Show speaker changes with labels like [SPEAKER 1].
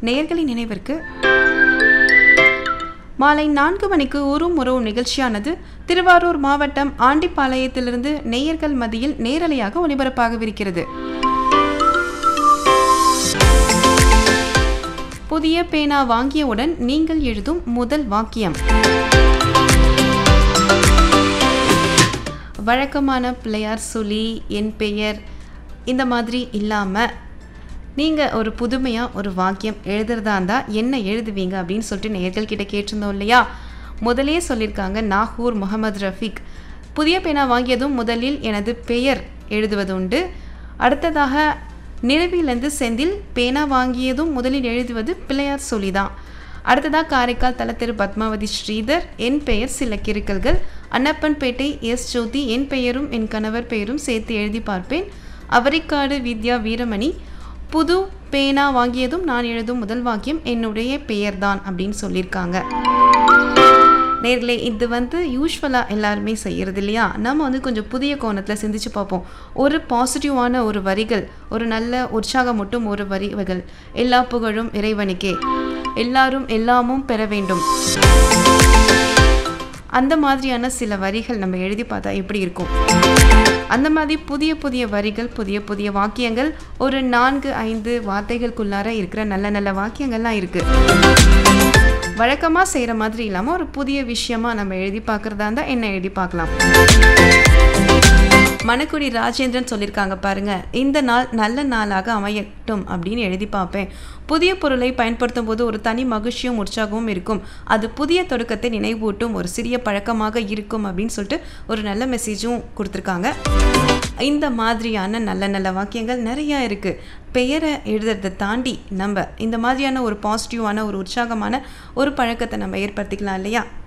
[SPEAKER 1] நேயர்களின் நினைவிற்கு மாலை நான்கு மணிக்கு உரும் உறவும் நிகழ்ச்சியானது திருவாரூர் மாவட்டம் ஆண்டிப்பாளையத்திலிருந்து நேயர்கள் மத்தியில் நேரலையாக ஒளிபரப்பாகவிருக்கிறது புதிய பேனா வாங்கியவுடன் நீங்கள் எழுதும் முதல் வாக்கியம் வழக்கமான பிள்ளையார் சொல்லி என் பெயர் இந்த மாதிரி இல்லாமல் நீங்கள் ஒரு புதுமையாக ஒரு வாக்கியம் எழுதுறதா இருந்தால் என்ன எழுதுவீங்க அப்படின்னு சொல்லிட்டு நேர்கள் கிட்ட கேட்டிருந்தோம் இல்லையா முதலே சொல்லியிருக்காங்க நாகூர் முகமது ரஃபீக் புதிய பேனா வாங்கியதும் முதலில் எனது பெயர் எழுதுவது உண்டு அடுத்ததாக நிலவிலிருந்து செந்தில் பேனா வாங்கியதும் முதலில் எழுதுவது பிள்ளையார் சொல்லி தான் அடுத்ததாக காரைக்கால் தலத்திரு பத்மாவதி ஸ்ரீதர் என் பெயர் சில கிறுக்கல்கள் அன்னப்பன்பேட்டை எஸ் ஜோதி என் பெயரும் என் கணவர் பெயரும் சேர்த்து எழுதி பார்ப்பேன் அவரிக்காடு வித்யா வீரமணி புது பேனா வாங்கியதும் நான் எழுதும் முதல் வாக்கியம் என்னுடைய பெயர்தான் அப்படின்னு சொல்லியிருக்காங்க நேர்களே இது வந்து யூஸ்வலாக எல்லாருமே செய்கிறது இல்லையா நம்ம வந்து கொஞ்சம் புதிய கோணத்தில் சிந்திச்சு பார்ப்போம் ஒரு பாசிட்டிவான ஒரு வரிகள் ஒரு நல்ல உற்சாகமூட்டும் ஒரு வரிகள் எல்லா புகழும் இறைவனுக்கே எல்லாரும் எல்லாமும் பெற வேண்டும் அந்த மாதிரியான சில வரிகள் நம்ம எழுதி பார்த்தா எப்படி இருக்கும் அந்த மாதிரி புதிய புதிய வரிகள் புதிய புதிய வாக்கியங்கள் ஒரு நான்கு ஐந்து வார்த்தைகளுக்குள்ளார இருக்கிற நல்ல நல்ல வாக்கியங்கள்லாம் இருக்குது வழக்கமாக செய்கிற மாதிரி இல்லாமல் ஒரு புதிய விஷயமா நம்ம எழுதி பார்க்குறதா இருந்தால் என்ன எழுதி பார்க்கலாம் மணக்குடி ராஜேந்திரன் சொல்லியிருக்காங்க பாருங்க இந்த நாள் நல்ல நாளாக அமையட்டும் அப்படின்னு எழுதி பார்ப்பேன் புதிய பொருளை பயன்படுத்தும் போது ஒரு தனி மகிழ்ச்சியும் உற்சாகமும் இருக்கும் அது புதிய தொடக்கத்தை நினைவூட்டும் ஒரு சிறிய பழக்கமாக இருக்கும் அப்படின்னு சொல்லிட்டு ஒரு நல்ல மெசேஜும் கொடுத்துருக்காங்க இந்த மாதிரியான நல்ல நல்ல வாக்கியங்கள் நிறையா இருக்குது பெயரை எழுதுறதை தாண்டி நம்ம இந்த மாதிரியான ஒரு பாசிட்டிவான ஒரு உற்சாகமான ஒரு பழக்கத்தை நம்ம ஏற்படுத்திக்கலாம் இல்லையா